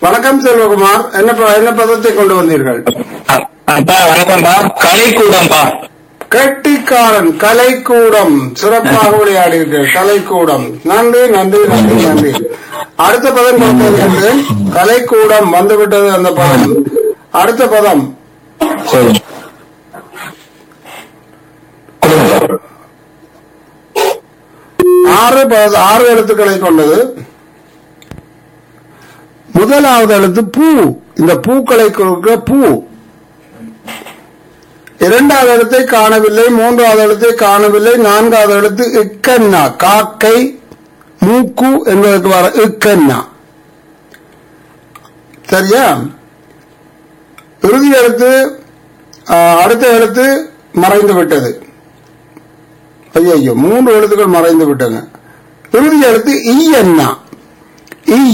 வணக்கம் செல்வகுமார் என்ன ப- என்ன பதத்தை கொண்டு வந்தீர்கள் அ- அப்பா வணக்கம்ப்பா கலைக்கூடம்பா கெட்டிக்காரன் கலைக்கூடம் சிறப்பாக விளையாடியிருக்கள் கலைக்கூடம் நன்றி நன்றி நன்றி நன்றி அடுத்த பதம் கொடுத்திருக்கின்றேன் கலைக்கூடம் வந்துவிட்டது அந்த பதம் அடுத்த பதம் சரி ஆறு பத- ஆறு எழுத்துக்களை கொண்டது முதலாவது எழுத்து பூ இந்த பூக்களை கொடுக்கிற பூ இரண்டாவது எழுத்தை காணவில்லை மூன்றாவது எழுத்தை காணவில்லை நான்காவது எழுத்து இக்கன்னா காக்கை மூக்கு என்பதற்கு வர இக்கன்னா சரியா இறுதி எழுத்து ஆ, அடுத்த எழுத்து மறைந்து விட்டது ஐயோ ஐயோ மூன்று எழுத்துக்கள் மறைந்து விட்டன இறுதி எழுத்து ஈ என்னா ஈ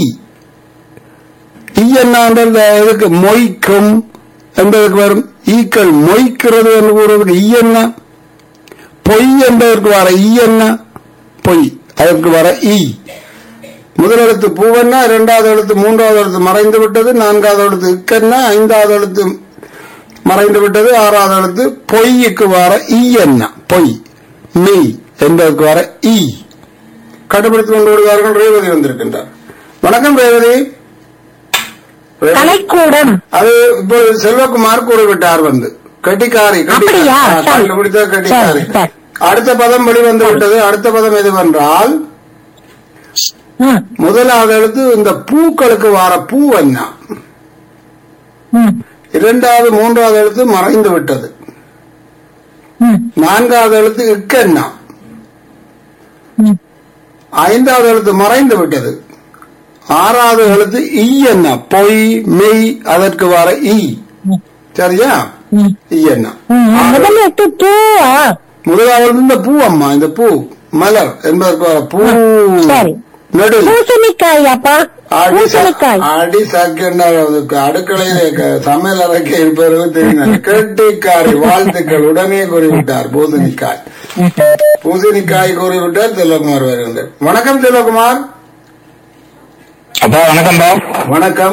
ஈ என்னான்றது எதுக்கு மொய்க்கும் என்பதற்கு வரும் ஈக்கள் மொய்க்கிறது என்று கூறுவதற்கு ஈ என்ன பொய் என்பதற்கு வர ஈ என்ன பொய் அதற்கு வர ஈ முதல் எழுத்து பூவன்னா இரண்டாவது எழுத்து மூன்றாவது எழுத்து மறைந்து விட்டது நான்காவது எழுத்து இக்கன்னா ஐந்தாவது எழுத்து மறைந்து விட்டது ஆறாவது எழுத்து பொய்யுக்கு வர ஈ என்ன பொய் மெய் என்பதற்கு வர ஈ கண்டுபிடித்துக் கொண்டு வருவார்கள் ரேவதி வந்திருக்கின்றார் வணக்கம் ரேவதி ரேவதி. கலைக்கூடம் அது இப்போ செல்வகுமார் கூறிவிட்டார் வந்து கட்டிக்காரி அப்படியா? சரி. கண்டுபிடித்த கட்டிக்காரி சரி, சரி. அடுத்த பதம் வெளிவந்து விட்டது அடுத்த பதம் எதுவென்றால் ம், முதலாவது எழுத்து இந்த பூக்களுக்கு வர பூ என்ன ம், இரண்டாவது மூன்றாவது எழுத்து மறைந்து விட்டது ம், நான்காவது எழுத்து இக்கென்னா ம். ஐந்தாவது எழுத்து மறைந்து விட்டது ஆறாவது எழுத்து ஈ என்ன பொய் மெய் அதற்கு வர ஈ சரியா ம். ஈ என்ன ம், முதல்ல எட்டு பூவா முதலாவது இந்த பூ அம்மா இந்த பூ மலர் என்பதற்கு வர பூ சரி. நெடு பூசணிக்காய் அப்பா அடி ச- பூசணிக்காய் அடி சக்கென்றார் அதுக்கு அடுக்கலையில க- சமையல் அறைக்கு இருப்பவர்கள் தெரியும் கெட்டிக்காரி வாழ்த்துக்கள் உடனே கூறிவிட்டார் பூசணிக்காய் பூசணிக்காய் கூறிவிட்டார் செல்வகுமார் வருகின்றார் வணக்கம் செல்வகுமார் அப்பா வணக்கம்பா வணக்கம்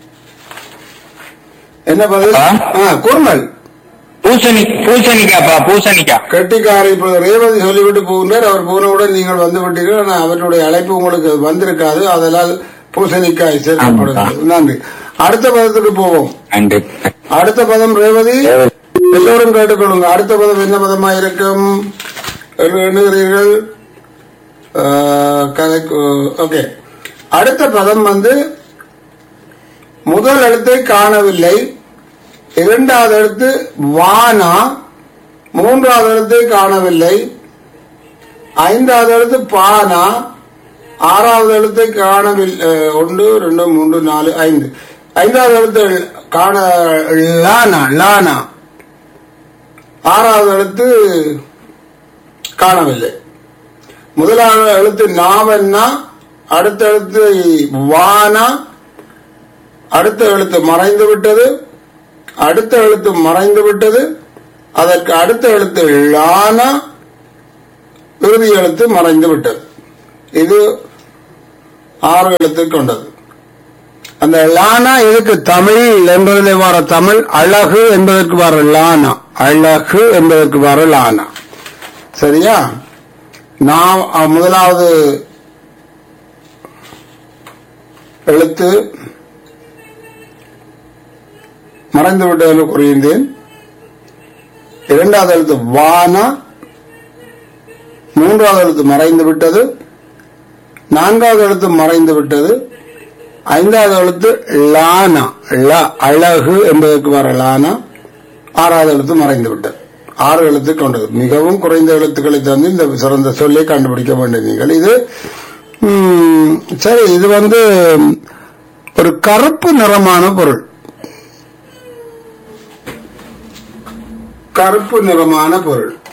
என்ன பதில் ஆ? ஆ, குர்மல் பூசணி பூசணிக்காப்பா பூசணிக்கா கெட்டிக்காரை இப்போ ரேவதி சொல்லிவிட்டு போகின்றார் அவர் போனவுடன் நீங்கள் வந்து விட்டீர்கள் ஆனால் அவருடைய அழைப்பு உங்களுக்கு வந்திருக்காது அதனால் பூசணிக்காய் சேர்க்கப்படுகிறது நன்றி அடுத்த பதத்துக்கு போவோம் நன்றி அடுத்த பதம் ரேவதி எல்லோரும் கேட்டுக்கொள்ளுங்க அடுத்த பதம் என்ன பதமா இருக்கும் என்று எண்ணுகிறீர்கள் கதைக்கு ஓகே அடுத்த பதம் வந்து முதல் எழுத்தை காணவில்லை இரண்டாவது எழுத்து வானா மூன்றாவது எழுத்தை காணவில்லை ஐந்தாவது எழுத்து பானா ஆறாவது எழுத்தை காணவில்லை ஒன்று ரெண்டு மூன்று நாலு ஐந்து ஐந்தாவது எழுத்து காண லானா லானா ஆறாவது எழுத்து காணவில்லை முதலாவது எழுத்து நாவன்னா அடுத்த எழுத்து வானா அடுத்த எழுத்து மறைந்து விட்டது அடுத்த எழுத்து மறைந்து விட்டது அதற்கு அடுத்த எழுத்து லானா இறுதி எழுத்து மறைந்து விட்டது இது ஆறு எழுத்து கொண்டது அந்த லானா இதுக்கு தமிழ் என்பதில் வர தமிழ் அழகு என்பதற்கு வர லானா அழகு என்பதற்கு வர லானா சரியா நான் அஹ், முதலாவது எழுத்து மறைந்து விட்டது என்று கூறியிருந்தேன் இரண்டாவது எழுத்து வானா மூன்றாவது எழுத்து மறைந்து விட்டது நான்காவது எழுத்து மறைந்து விட்டது ஐந்தாவது எழுத்து லானா ல அழகு என்பதற்கு வர லானா ஆறாவது எழுத்து மறைந்து விட்டது ஆறு எழுத்து கொண்டது மிகவும் குறைந்த எழுத்துக்களை தந்து இந்த சிறந்த சொல்லை கண்டுபிடிக்க வேண்டும் நீங்கள் இது ம், சரி இது வந்து ஒரு கருப்பு நிறமான பொருள் கருப்பு நிறமான பொருள்